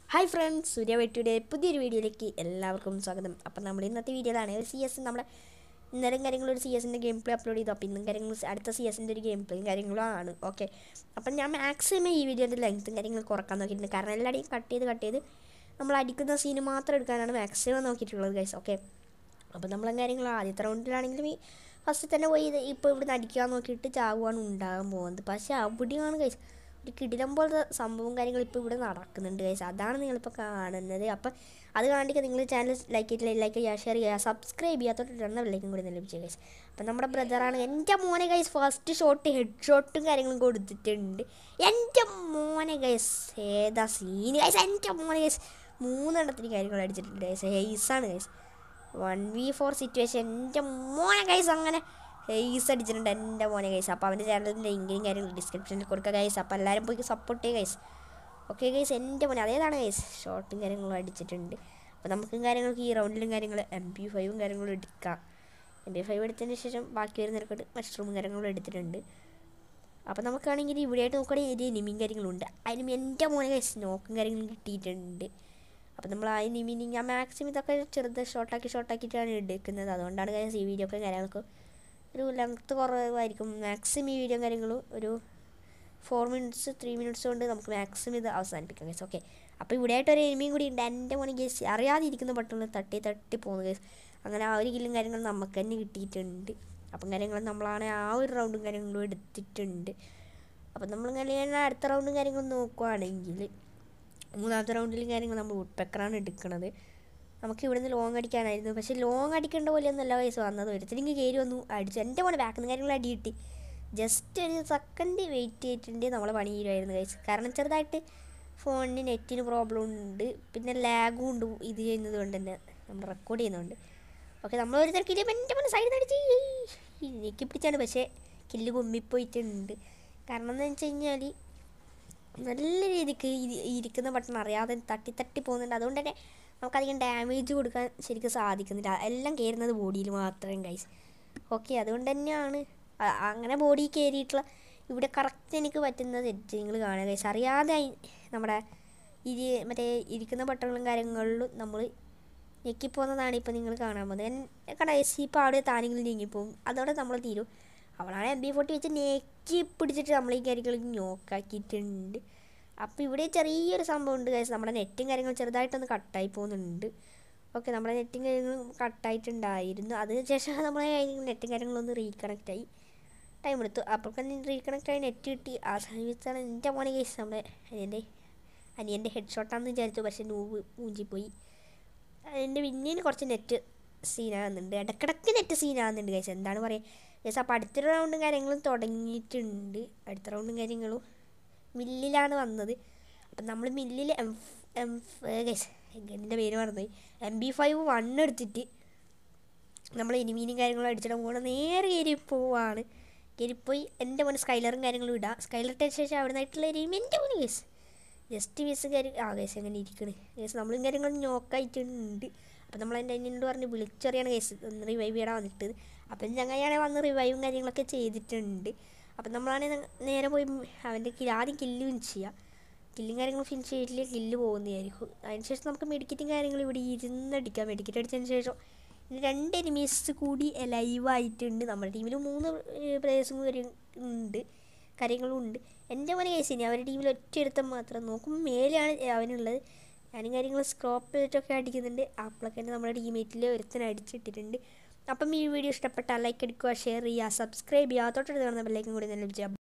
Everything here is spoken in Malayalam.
ഹായ് ഫ്രണ്ട്സ് സൂര്യ വെട്ടിയുടെ പുതിയൊരു വീഡിയോയിലേക്ക് എല്ലാവർക്കും സ്വാഗതം അപ്പം നമ്മൾ ഇന്നത്തെ വീഡിയോയിലാണ് ഒരു സി എസ് നമ്മുടെ ഇന്നലെയും കാര്യങ്ങളും ഒരു സി എസിൻ്റെ ഗെയിം പ്ലേ അപ്ലോഡ് ചെയ്തു അപ്പോൾ ഇന്നും കാര്യങ്ങൾ അടുത്ത സി എസിൻ്റെ ഒരു ഗെയിം പ്ലേയും കാര്യങ്ങളും ആണ് ഓക്കെ അപ്പം ഞാൻ മാക്സിമം ഈ വീഡിയോൻ്റെ ലെങ്ത്തും കാര്യങ്ങളും കുറക്കാൻ നോക്കിയിട്ടുണ്ട് കാരണം എല്ലാവരെയും കട്ട് ചെയ്ത് കട്ട് ചെയ്ത് നമ്മൾ അടിക്കുന്ന സീന് മാത്രം എടുക്കാനാണ് മാക്സിമം നോക്കിയിട്ടുള്ളത് ഗൈസ് ഓക്കെ അപ്പോൾ നമ്മളെ കാര്യങ്ങൾ ആദ്യത്തെ റൗണ്ടിലാണെങ്കിലും ഈ ഫസ്റ്റ് തന്നെ പോയി ഇത് ഇപ്പോൾ ഇവിടുന്ന് അടിക്കാൻ നോക്കിയിട്ട് ചാവുകയാണ് ഉണ്ടാകാൻ പോകുന്നത് പക്ഷേ അവിടെയാണ് ഗൈസ് ഒരു കിടിലം പോലത്തെ സംഭവം കാര്യങ്ങൾ ഇപ്പോൾ ഇവിടെ നടക്കുന്നുണ്ട് ഗൈസ് അതാണ് നിങ്ങളിപ്പോൾ കാണുന്നത് അപ്പം അത് കാണിക്കാൻ നിങ്ങൾ ചാനൽ ലൈക്ക് ചെയ്തില്ല ലൈക്ക് ചെയ്യുക ഷെയർ ചെയ്യുക സബ്സ്ക്രൈബ് ചെയ്യാത്തോട്ട് രണ്ട വിലയ്ക്കും കൂടി ലഭിച്ചു ഗൈസ് അപ്പം നമ്മുടെ ബ്രദറാണ് എൻ്റെ മോനെ ഗൈസ് ഫസ്റ്റ് ഷോട്ട് ഹെഡ് ഷോട്ടും കാര്യങ്ങളും കൊടുത്തിട്ടുണ്ട് എൻ്റെ മോനെ ഗൈസ് ഏതാ സീന് ഗൈസ് എൻ്റെ മോനെ ഗൈസ് മൂന്നെണ്ണത്തിന് കാര്യങ്ങൾ അടിച്ചിട്ടുണ്ട് ഗൈസ് ഹെയ്സാണ് guys one V four situation എൻ്റെ മോനെ ഗൈസ് അങ്ങനെ ഹെയ്സ് അടിച്ചിട്ടുണ്ട് എൻ്റെ മോനെ ഗൈസ് അപ്പോൾ അവൻ്റെ ചാനലിൻ്റെ ലിങ്കിലും കാര്യങ്ങളും ഡിസ്ക്രിപ്ഷനിൽ കൊടുക്കുക ഗൈസ് അപ്പോൾ എല്ലാവരും പോയി സപ്പോർട്ട് ചെയ്യുക ഗൈസ് ഓക്കെ ഗൈസ് എൻ്റെ മോനെ അതേതാണ് ഗൈസ് ഷോർട്ടും കാര്യങ്ങളും അടിച്ചിട്ടുണ്ട് അപ്പോൾ നമുക്കും കാര്യങ്ങൾക്ക് ഈ റൗണ്ടിലും കാര്യങ്ങൾ എം പി ഫൈവും കാര്യങ്ങളും എടുക്കാം എം പി ഫൈവ് എടുത്തതിന് ശേഷം ബാക്കി വരുന്നവർക്ക് മഷ്റൂമും കാര്യങ്ങളും എടുത്തിട്ടുണ്ട് അപ്പോൾ നമുക്കാണെങ്കിൽ ഇവിടെയായിട്ട് നോക്കുകയാണെങ്കിൽ ഒരു എനിമിയും കാര്യങ്ങളുണ്ട് അതിനും എൻ്റെ മോനെ ഗൈസ് നോക്കും കാര്യങ്ങളും കിട്ടിയിട്ടുണ്ട് അപ്പോൾ നമ്മൾ ആ നിമിനി ഞാൻ മാക്സിമം ഇതൊക്കെ ചെറുത് ഷോർട്ടാക്കി ഷോർട്ടാക്കിയിട്ടാണ് എടുക്കുന്നത് അതുകൊണ്ടാണ് കാര്യം ഈ വീഡിയോ ഒക്കെ കാര്യങ്ങൾക്ക് ഒരു ലെങ്ത്ത് കുറവായിരിക്കും മാക്സിമം ഈ വീഡിയോ കാര്യങ്ങളും ഒരു ഫോർ മിനിറ്റ്സ് ത്രീ മിനിറ്റ്സ് കൊണ്ട് നമുക്ക് മാക്സിമം ഇത് അവസാനിപ്പിക്കാം ഗേസ് ഓക്കെ അപ്പോൾ ഇവിടെ ആയിട്ട് ഒരു എനിമിയും കൂടി ഉണ്ട് എൻ്റെ മോനെ ഗേസ് അറിയാതിരിക്കുന്ന ബട്ടണിൽ തട്ടി തട്ടി പോകുന്ന ഗേസ് അങ്ങനെ ആ ഒരു കില്ലും കാര്യങ്ങളും നമുക്ക് തന്നെ കിട്ടിയിട്ടുണ്ട് അപ്പം കാര്യങ്ങൾ നമ്മളാണ് ആ ഒരു റൗണ്ടും കാര്യങ്ങളും എടുത്തിട്ടുണ്ട് അപ്പം നമ്മൾ കളിയാണ് അടുത്ത റൗണ്ടും കാര്യങ്ങളും നോക്കുവാണെങ്കിൽ മൂന്നാമത്തെ റൗണ്ടിലും കാര്യങ്ങൾ നമ്മൾ വുഡ്പെക്കറാണ് എടുക്കുന്നത് നമുക്ക് ഇവിടുന്ന് ലോങ് അടിക്കാനായിരുന്നു പക്ഷേ ലോങ് അടിക്കേണ്ട പോലെയൊന്നും അല്ല വയസ്സ് വന്നത് ഒരുത്തിനെങ്കിൽ കയറി വന്നു അടിച്ചു എൻ്റെ മോനെ ബാക്കിൽ നിന്ന് കാര്യങ്ങൾ അടി കിട്ടി ജസ്റ്റ് ഒരു സെക്കൻഡ് വെയിറ്റ് ചെയ്തിട്ടുണ്ട് നമ്മളെ പണി ചെയ്യുമായിരുന്നു കഴിച്ച് കാരണം ചെറുതായിട്ട് ഫോണിന് നെറ്റിന് പ്രോബ്ലം ഉണ്ട് പിന്നെ ലാഗും ഉണ്ട് ഇത് ചെയ്യുന്നത് കൊണ്ട് തന്നെ നമ്മൾ റെക്കോർഡ് ചെയ്യുന്നുണ്ട് ഓക്കെ നമ്മൾ ഒരു തിരക്കില്ല എൻ്റെ മോനെ സൈഡിൽ അടിച്ച് ഞെക്കി പിടിച്ചാണ് പക്ഷേ കില്ല് കുമ്മിപ്പോയിട്ടുണ്ട് കാരണം എന്ന് വെച്ച് കഴിഞ്ഞാൽ നല്ല രീതിക്ക് ഇരി- ഇരിക്കുന്ന ബട്ടൺ അറിയാതെ തട്ടി തട്ടി പോകുന്നുണ്ട് അതുകൊണ്ട് തന്നെ നമുക്കധികം ഡാമേജ് കൊടുക്കാൻ ശരിക്കും സാധിക്കുന്നില്ല എല്ലാം കയറുന്നത് ബോഡിയിൽ മാത്രമേ ഗൈസ് ഓക്കെ അതുകൊണ്ട് തന്നെയാണ് അ- അങ്ങനെ ബോഡി കയറിയിട്ടുള്ള ഇവിടെ കറക്റ്റ് എനിക്ക് പറ്റുന്ന തെറ്റ് നിങ്ങൾ കാണുക ഗൈസ് അറിയാതെ അയി- നമ്മുടെ ഇരി മറ്റേ ഇരിക്കുന്ന ബട്ടണുകളും കാര്യങ്ങളിലും നമ്മൾ ഞെക്കിപ്പോകുന്നതാണ് ഇപ്പോൾ നിങ്ങൾ കാണാൻ പോകുന്നത് കട എസ് സി പാട് താനെങ്കിലും ഞെങ്ങിപ്പോവും അതോടെ നമ്മൾ തീരും അവളാണ് എം ബി ഫോർട്ടി വെച്ച് നെക്കി പിടിച്ചിട്ട് നമ്മൾ ഈ കാര്യങ്ങൾ നോക്കാക്കിയിട്ടുണ്ട് അപ്പോൾ ഇവിടെ ചെറിയൊരു സംഭവം ഉണ്ട് guys. നമ്മുടെ നെറ്റും കാര്യങ്ങളും ചെറുതായിട്ടൊന്ന് കട്ടായി പോകുന്നുണ്ട് ഓക്കെ നമ്മുടെ നെറ്റും കാര്യങ്ങളും കട്ടായിട്ടുണ്ടായിരുന്നു അതിനുശേഷം നമ്മളെ നെറ്റും കാര്യങ്ങളൊന്ന് റീകണക്റ്റ് ആയി ടൈം എടുത്തു അപ്പോഴേക്കും റീകണക്റ്റ് ആയി നെറ്റ് കിട്ടി ആ സമയത്താണ് എൻ്റെ മോനെ കേസ് നമ്മുടെ അനിയൻ്റെ അനിയൻ്റെ ഹെഡ് ഷോട്ടാണെന്ന് വിചാരിച്ചു പക്ഷേ നൂവ് മൂഞ്ചിപ്പോയി എൻ്റെ പിന്നീന് കുറച്ച് നെറ്റ് സീനാകുന്നുണ്ട് ഇടക്കിടക്ക് നെറ്റ് സീനാകുന്നുണ്ട് കേസ് എന്താണ് പറയുക കേസ് അപ്പോൾ അടുത്തൊരു റൗണ്ടും കാര്യങ്ങളും തുടങ്ങിയിട്ടുണ്ട് അടുത്ത റൗണ്ടും കാര്യങ്ങളും മില്ലിലാണ് വന്നത് അപ്പം നമ്മൾ മില്ലിൽ എം എം ഗൈസ് ഗണ്ണിൻ്റെ പേര് മറന്നുപോയി എം ബി ഫൈവ് വൺ എടുത്തിട്ട് നമ്മൾ എനിമീനും കാര്യങ്ങളും അടിച്ചിട്ട് പോകണം നേരെ കയറി പോവാണ് കയറിപ്പോയി എൻ്റെ മോനെ സ്കൈലറും കാര്യങ്ങളും ഇടാം സ്കൈലർ ഇട്ടതിന് ശേഷം അവിടെ നിന്നായിട്ടുള്ള എനിമി എൻ്റെ മോനെ കേസ് ജസ്റ്റ് മിസ് കാര്യം ആ കേസ് എങ്ങനെ ഇരിക്കണ് കേസ് നമ്മളും കാര്യങ്ങളും നോക്കായിട്ടുണ്ട് അപ്പം നമ്മൾ എൻ്റെ അനിയനോട് പറഞ്ഞ് വിളിച്ചറിയാണ് കേസ് ഒന്ന് റിവൈവ് ചെയ്യണം വന്നിട്ട് അപ്പം ഞങ്ങളാണെങ്കിൽ വന്ന് റിവൈവും കാര്യങ്ങളൊക്കെ ചെയ്തിട്ടുണ്ട് അപ്പം നമ്മളാണെങ്കിൽ നേരെ പോയി അവൻ്റെ കില്ല് ആദ്യം കില്ല് ഫിനിഷ് ചെയ്യുക കില്ലും കാര്യങ്ങളും ഫിനിഷ് ചെയ്തിട്ടില്ല കില്ല് പോകുന്നതായിരിക്കും അതിനുശേഷം നമുക്ക് മെഡിക്കറ്റും കാര്യങ്ങളും ഇവിടെ ഇരുന്നടിക്കാം മെഡിക്കറ്റ് അടിച്ചതിന് ശേഷം ഇനി രണ്ട് എനിമീസ് കൂടി ലൈവായിട്ടുണ്ട് നമ്മുടെ ടീമിൽ മൂന്ന് പ്ലേയേഴ്സും കൂടി ഉണ്ട് കാര്യങ്ങളും ഉണ്ട് എൻ്റെ മോനെ കേസ് ഇനി അവരുടെ ടീമിൽ ഒറ്റ എടുത്താൽ മാത്രം നോക്കും മേലെയാണ് അവനുള്ളത് ഞാനും കാര്യങ്ങൾ സ്ക്രോപ്പ് ചെയ്തിട്ടൊക്കെ അടിക്കുന്നുണ്ട് അപ്പോഴൊക്കെ തന്നെ നമ്മുടെ ടീമേറ്റിൽ ഒരുത്തനെ അടിച്ചിട്ടിട്ടുണ്ട് അപ്പം ഈ വീഡിയോ ഇഷ്ടപ്പെട്ടാൽ ലൈക്ക് അടിക്കുക ഷെയർ ചെയ്യുക സബ്സ്ക്രൈബ് ചെയ്യുക തൊട്ടടുത്ത് കാണുന്ന ബെല്ലൈക്കും കൂടി തന്നെ ലഭിച്ചാൽ